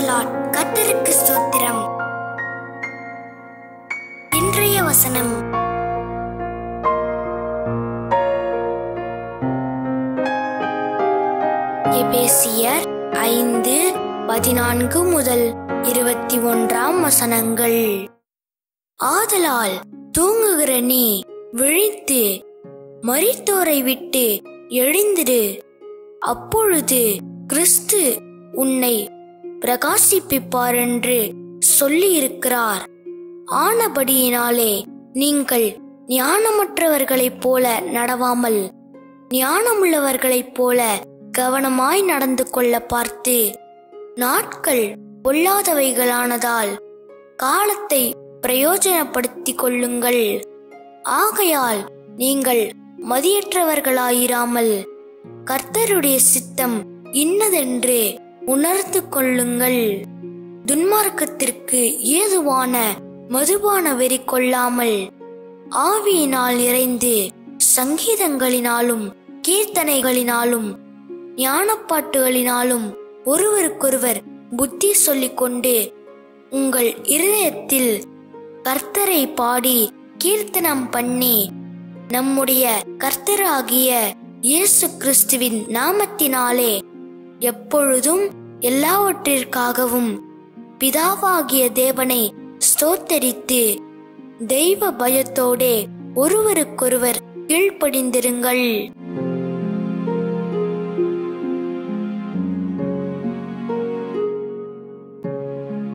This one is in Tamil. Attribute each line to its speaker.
Speaker 1: பிரைசலாட் கர்த்தருக்கு ஸ்தோத்திரம் இன்றைய வசனம் எபேசியர் ஐந்து பதினான்கு முதல் இருபத்தி ஒன்றாம் வசனங்கள் ஆதலால் தூங்குகிற நீ விழித்து மரித்தோரை விட்டு எழுந்திரு அப்பொழுது கிறிஸ்து உன்னை பிரகாசிப்பிப்பார் என்று சொல்லியிருக்கிறார் ஆனபடியினாலே நீங்கள் ஞானமற்றவர்களைப் போல நடவாமல் ஞானமுள்ளவர்களைப் போல கவனமாய் நடந்து கொள்ள பார்த்து நாட்கள் பொல்லாதவைகளானதால் காலத்தை பிரயோஜனப்படுத்திக் கொள்ளுங்கள் ஆகையால் நீங்கள் மதியற்றவர்களாயிராமல் கர்த்தருடைய சித்தம் இன்னதென்று உணர்ந்து கொள்ளுங்கள் துன்மார்க்கத்திற்கு ஏதுவான மதுபான வெறி கொள்ளாமல் ஆவியினால் நிறைந்து சங்கீதங்களினாலும் கீர்த்தனைகளினாலும் ஞானப்பாட்டுகளினாலும் ஒருவருக்கொருவர் புத்தி சொல்லிக்கொண்டு உங்கள் இருதயத்தில் கர்த்தரை பாடி கீர்த்தனம் பண்ணி நம்முடைய கர்த்தராகிய இயேசு கிறிஸ்துவின் நாமத்தினாலே எப்பொழுதும் எல்லாவற்றிற்காகவும் பிதாவாகிய தேவனை ஸ்தோத்தரித்து தெய்வ பயத்தோடே ஒருவருக்கொருவர் கீழ்ப்படிந்திருங்கள்